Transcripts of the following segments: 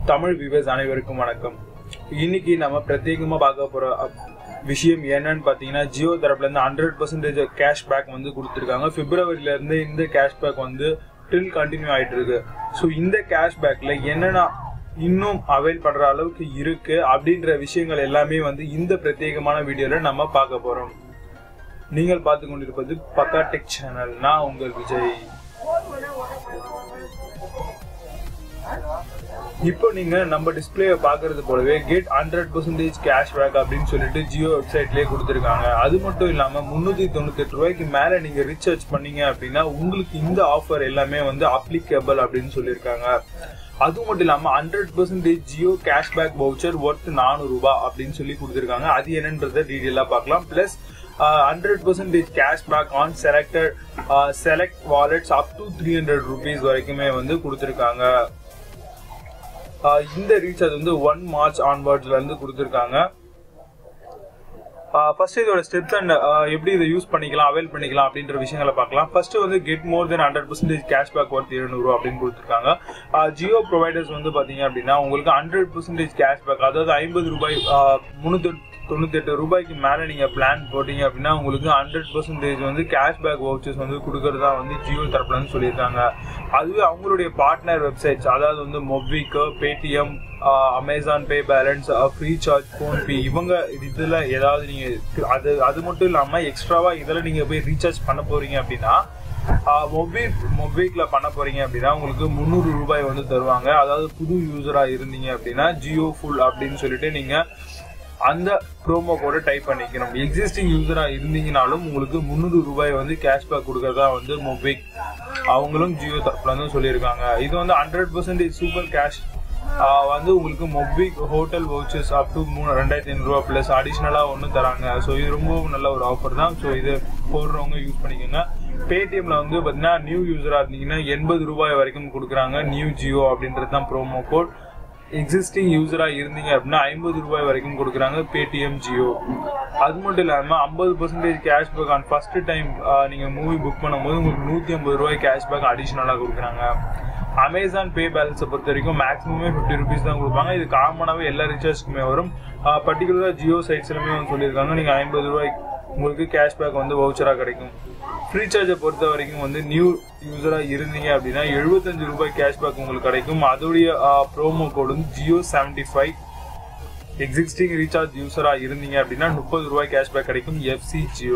Tamil viewers அனைவருக்கும் வணக்கம் இன்னைக்கு நம்ம பிரத்யேகமா பார்க்க போற அப்- விஷயம் என்னன்னு பாத்தீங்கன்னா ஜியோ தரப்புல இருந்து ஹண்ட்ரட் பர்சன்டேஜ் கேஷ் பேக் வந்து கொடுத்துருக்காங்க பிப்ரவரியில இருந்து இந்த கேஷ் பேக் வந்து டில் கண்டினியூ ஆயிட்டு இருக்கு ஸோ இந்த கேஷ் பேக்ல என்னென்ன இன்னும் அவைல் பண்ற அளவுக்கு இருக்கு அப்படின்ற விஷயங்கள் எல்லாமே வந்து இந்த பிரத்யேகமான வீடியோல நம்ம பார்க்க போறோம் நீங்கள் பார்த்து கொண்டிருப்பது பக்கா டெக் சேனல் நான் உங்கள் விஜய் இப்போ நீங்க நம்ம டிஸ்பிளேயை பாக்குறது போலவே get hundred percentage cash back அப்படின்னு சொல்லிட்டு ஜியோ வெப்சைட்லயே கொடுத்துருக்காங்க அது மட்டும் இல்லாம முன்னூத்தி தொண்ணூத்தி எட்டு ரூபாய்க்கு மேல நீங்க ரீசார்ஜ் பண்ணீங்க அப்படின்னா உங்களுக்கு இந்த ஆஃபர் எல்லாமே வந்து அப்ளிகபிள் அப்படின்னு சொல்லியிருக்காங்க அது மட்டும் இல்லாம hundred percentage Jio cashback voucher worth நானூறு ரூபாய் அப்படின்னு சொல்லி கொடுத்துருக்காங்க அது என்னன்றத டீட்டெயிலா பார்க்கலாம் plus hundred percentage cashback on selected select wallets up to three hundred rupees வரைக்குமே வந்து கொடுத்துருக்காங்க ஆஹ் இந்த ரீசார்ஜ் வந்து ஒன் மார்ச் ஆன்வர்ட்ஸ்ல இருந்து கொடுத்துருக்காங்க ஃபர்ஸ்ட் இதோட ஸ்டெப்ஸ் அண்ட் எப்படி இதை யூஸ் பண்ணிக்கலாம் அவைல் பண்ணிக்கலாம் அப்படின்ற விஷயங்களை பார்க்கலாம் ஃபர்ஸ்ட் வந்து get more then hundred percentage cashback worth இருநூறு அப்படின்னு கொடுத்துருக்காங்க ஜியோ ப்ரொவைடர்ஸ் வந்து பாத்தீங்க அப்படின்னா உங்களுக்கு ஹண்ட்ரட் பர்சன்டேஜ் கேஷ்பேக் அதாவது ஐம்பது ரூபாய் முன்னூத்தி தொண்ணூத்தி எட்டு ரூபாய்க்கு மேல நீங்க பிளான் போட்டீங்க அப்படின்னா உங்களுக்கு ஹண்ட்ரட் பர்சன்டேஜ் வந்து கேஷ்பேக் வவுச்சர்ஸ் வந்து கொடுக்கறதா வந்து ஜியோ தரப்புல இருந்து சொல்லியிருக்காங்க அதுவே அவங்களுடைய பார்ட்னர் வெப்சைட்ஸ் அதாவது வந்து MobiKwik Paytm Amazon Pay balance Freecharge PhonePe இவங்க இதுல ஏதாவது நீங்க அது அது மட்டும் இல்லாம எக்ஸ்ட்ராவா இதுல நீங்க போய் ரீசார்ஜ் பண்ண போறீங்க அப்படின்னா மொபைல் மொபைக்ல பண்ண போறீங்க அப்படின்னா உங்களுக்கு முந்நூறு ரூபாய் வந்து தருவாங்க அதாவது புது யூசரா இருந்தீங்க அப்படின்னா ஜியோ ஃபுல் அப்படின்னு சொல்லிட்டு நீங்க அந்த ப்ரோமோ கோட டைப் பண்ணிக்கணும் எக்ஸிஸ்டிங் யூசரா இருந்தீங்கனாலும் உங்களுக்கு முந்நூறு ரூபாய் வந்து கேஷ்பேக் கொடுக்கறதா வந்து மொபைக் அவங்களும் ஜியோ தரப்புல இருந்து சொல்லியிருக்காங்க இது வந்து ஹண்ட்ரட் பர்சன்டேஜ் சூப்பர் கேஷ் வந்து உங்களுக்கு MobiKwik hotel vouchers up to மூணு ரெண்டாயிரத்தி ஐநூறுரூவா ப்ளஸ் அடிஷ்னலாக ஒன்று தராங்க ஸோ இது ரொம்ப நல்ல ஒரு ஆஃபர் தான் ஸோ இது போடுறவங்க யூஸ் பண்ணிக்கோங்க பேடிஎம்ல வந்து பார்த்தீங்கன்னா நியூ யூசராக இருந்தீங்கன்னா எண்பது ரூபாய் வரைக்கும் கொடுக்குறாங்க நியூ ஜியோ அப்படின்றது தான் ப்ரோமோ கோட் எக்ஸிஸ்டிங் யூசரா இருந்தீங்க அப்படின்னா ஐம்பது ரூபாய் வரைக்கும் கொடுக்குறாங்க பேடிஎம் ஜியோ அது மட்டும் இல்லாம ஐம்பது percentage cashback on first time நீங்க மூவி புக் பண்ணும்போது உங்களுக்கு நூத்தி ஐம்பது ரூபாய் கேஷ்பேக் அடிஷனலா கொடுக்குறாங்க அமேசான் பே பேலன்ஸை பொறுத்த வரைக்கும் மேக்ஸிமமே ஃபிஃப்டி ருபீஸ் தான் கொடுப்பாங்க இது காமனாகவே எல்லா ரீசார்ஜ்க்குமே வரும் பர்டிகுலராக ஜியோ சைட்ஸ்லுமே வந்து சொல்லியிருக்காங்க நீங்கள் ஐம்பது ரூபாய் உங்களுக்கு கேஷ்பேக் வந்து வவுச்சராக கிடைக்கும் ஃப்ரீ சார்ஜை பொறுத்த வரைக்கும் வந்து நியூ யூசராக இருந்தீங்க அப்படின்னா எழுபத்தஞ்சு ரூபாய் கேஷ்பேக் உங்களுக்கு கிடைக்கும் அதோடைய ப்ரோமோ கோடு வந்து Jio seventy five existing recharge யூசராக இருந்தீங்க அப்படின்னா முப்பது ரூபாய் கேஷ்பேக் கிடைக்கும் எஃப்சி ஜியோ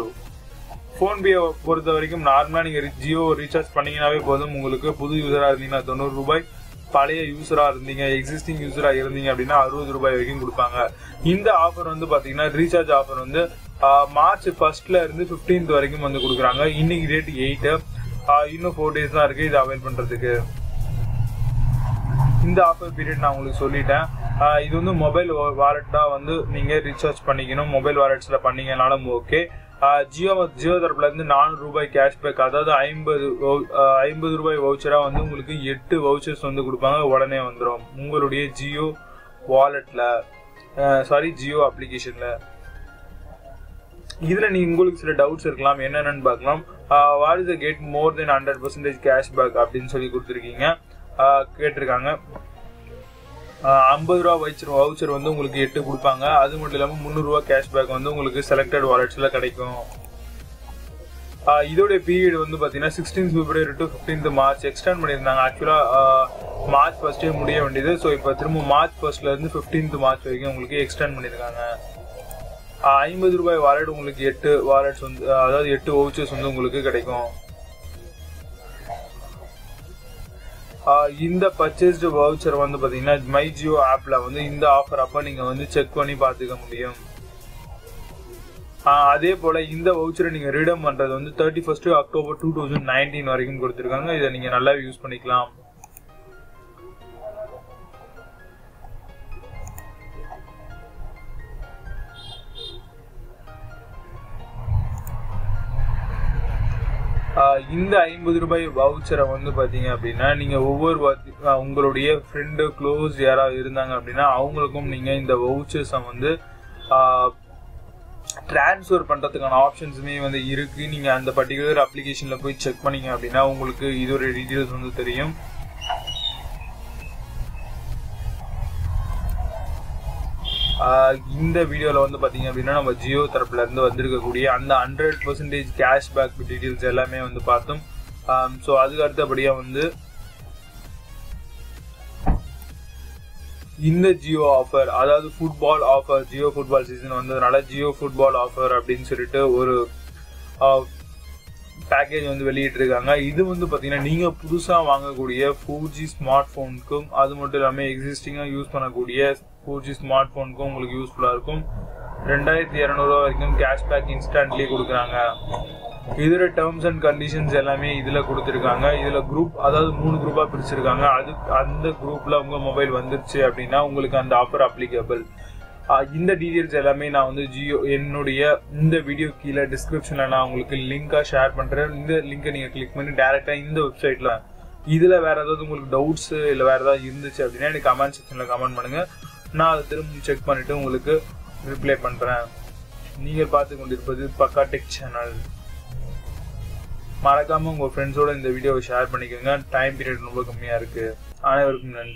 ஃபோன்பே பொறுத்த வரைக்கும் நார்மலாக நீங்கள் ஜியோ ரீசார்ஜ் பண்ணீங்கன்னாவே போதும் உங்களுக்கு புது யூசராக இருந்தீங்கன்னா தொண்ணூறு ரூபாய் பழைய யூசராக இருந்தீங்க எக்ஸிஸ்டிங் யூசராக இருந்தீங்க அப்படின்னா அறுபது ரூபாய் வரைக்கும் கொடுப்பாங்க இந்த ஆஃபர் வந்து பார்த்தீங்கன்னா ரீசார்ஜ் ஆஃபர் வந்து மார்ச் ஃபர்ஸ்ட்ல இருந்து ஃபிஃப்டீன்த் வரைக்கும் வந்து கொடுக்குறாங்க இன்னைக்கு டேட் எயிட் இன்னும் ஃபோர் டேஸ் தான் இருக்கு இது அவைல் பண்றதுக்கு இந்த ஆஃபர் பீரியட் நான் உங்களுக்கு சொல்லிட்டேன் இது வந்து மொபைல் வாலெட்டா வந்து நீங்க ரீசார்ஜ் பண்ணிக்கணும் மொபைல் வாலெட்ஸ்ல பண்ணீங்கனாலும் ஓகே ஜியோ ஜியோ தரப்புல இருந்து நானூறு ரூபாய் கேஷ்பேக் அதாவது ஐம்பது ஐம்பது ரூபாய் வவுச்சரா வந்து உங்களுக்கு எட்டு வவுச்சர்ஸ் வந்து கொடுப்பாங்க உடனே வந்துடும் உங்களுடைய ஜியோ வாலெட்ல சாரி ஜியோ அப்ளிகேஷன்ல இதுல நீங்க உங்களுக்கு சில டவுட்ஸ் இருக்கலாம் என்னென்னு பார்க்கலாம் what is get more then hundred percentage cashback அப்படின்னு சொல்லி கொடுத்துருக்கீங்க கேட்டிருக்காங்க ஐம்பது ரூபா வவுச்சர் வவுச்சர் வந்து உங்களுக்கு எட்டு கொடுப்பாங்க அது மட்டும் இல்லாமல் முந்நூறுரூவா கேஷ்பேக் வந்து உங்களுக்கு செலக்டட் வாலெட்ஸில் கிடைக்கும் இதோடைய பீரியட் வந்து பார்த்தீங்கன்னா sixteen February to fifteenth March extend பண்ணியிருந்தாங்க ஆக்சுவலாக மார்ச் ஃபர்ஸ்டே முடிய வேண்டியது ஸோ இப்போ திரும்ப மார்ச் ஃபர்ஸ்ட்ல இருந்து ஃபிஃப்டீன்த் மார்ச் வரைக்கும் உங்களுக்கு எக்ஸ்டெண்ட் பண்ணியிருக்காங்க ஐம்பது ரூபாய் வாலெட் உங்களுக்கு எட்டு வாலெட்ஸ் வந்து அதாவது எட்டு வவுச்சர்ஸ் வந்து உங்களுக்கு கிடைக்கும் இந்த பர்ச்சேஸ்டு வவுச்சர் வந்து பாத்தீங்கன்னா மை ஜியோ ஆப்ல வந்து இந்த ஆஃபர் அப்ப நீங்க வந்து செக் பண்ணி பாத்துக்க முடியும் அதே போல இந்த வவுச்சரை நீங்க ரீடம் பண்றது வந்து thirty first October two thousand nineteen வரைக்கும் கொடுத்துருக்காங்க இதை நீங்க நல்லா யூஸ் பண்ணிக்கலாம் இந்த ஐம்பது ரூபாய் வவுச்சரை வந்து பாத்தீங்க அப்படின்னா நீங்க ஒவ்வொரு உங்களுடைய ஃப்ரெண்டு க்ளோஸ் யாராவது இருந்தாங்க அப்படின்னா அவங்களுக்கும் நீங்க இந்த வவுச்சர்ஸை வந்து டிரான்ஸ்ஃபர் பண்றதுக்கான ஆப்ஷன்ஸுமே வந்து இருக்கு நீங்க அந்த பர்டிகுலர் அப்ளிகேஷன்ல போய் செக் பண்ணீங்க அப்படின்னா உங்களுக்கு இதோட டீட்டெயில்ஸ் வந்து தெரியும் ஆஹ் இந்த வீடியோவில் வந்து பார்த்தீங்க அப்படின்னா நம்ம ஜியோ தரப்புல இருந்து வந்திருக்கக்கூடிய அந்த ஹண்ட்ரட் பர்சன்டேஜ் கேஷ்பேக் டீட்டெயில்ஸ் எல்லாமே வந்து பார்த்தோம் ஸோ அதுக்கு அடுத்தபடியாக வந்து இந்த ஜியோ ஆஃபர் அதாவது football offer Jio football season வந்ததுனால ஜியோ ஃபுட்பால் ஆஃபர் அப்படின்னு சொல்லிட்டு ஒரு பேக்கேஜ் வந்து வெளியிட்டிருக்காங்க இது வந்து பார்த்தீங்கன்னா நீங்கள் புதுசாக வாங்கக்கூடிய ஃபோர் ஜி ஸ்மார்ட் ஃபோனுக்கும் அது மட்டும் இல்லாமல் எக்ஸிஸ்டிங்காக யூஸ் பண்ணக்கூடிய ஃபோர் ஜி ஸ்மார்ட் ஃபோனுக்கும் உங்களுக்கு யூஸ்ஃபுல்லாக இருக்கும் ரெண்டாயிரத்தி இரநூறுவா வரைக்கும் கேஷ்பேக் இன்ஸ்டன்ட்லி கொடுக்குறாங்க இதோட டேர்ம்ஸ் அண்ட் கண்டிஷன்ஸ் எல்லாமே இதில் கொடுத்துருக்காங்க இதில் குரூப் அதாவது மூணு குரூப்பாக பிரிச்சிருக்காங்க அது அந்த குரூப்பில் உங்கள் மொபைல் வந்துருச்சு அப்படின்னா உங்களுக்கு அந்த ஆஃபர் அப்ளிகபிள் இந்த டீட்டெயில்ஸ் எல்லாமே நான் வந்து ஜியோ என்னுடைய இந்த வீடியோ கீழே டிஸ்கிரிப்ஷனில் நான் உங்களுக்கு லிங்காக ஷேர் பண்ணுறேன் இந்த லிங்கை நீங்கள் கிளிக் பண்ணி டேரெக்டாக இந்த வெப்சைட்டில் இதில் வேறு ஏதாவது உங்களுக்கு டவுட்ஸ் இல்லை வேறு ஏதாவது இருந்துச்சு அப்படின்னா எனக்கு கமெண்ட் செக்ஷனில் கமெண்ட் பண்ணுங்கள் நான் அதை திரும்ப செக் பண்ணிவிட்டு உங்களுக்கு ரிப்ளை பண்ணுறேன் நீங்கள் பார்த்து கொண்டிருப்பது பக்கா டெக் சேனல் மறக்காமல் உங்கள் ஃப்ரெண்ட்ஸோட இந்த வீடியோவை ஷேர் பண்ணிக்கோங்க டைம் பீரியட் ரொம்ப கம்மியாக இருக்குது அனைவருக்கும் நன்றி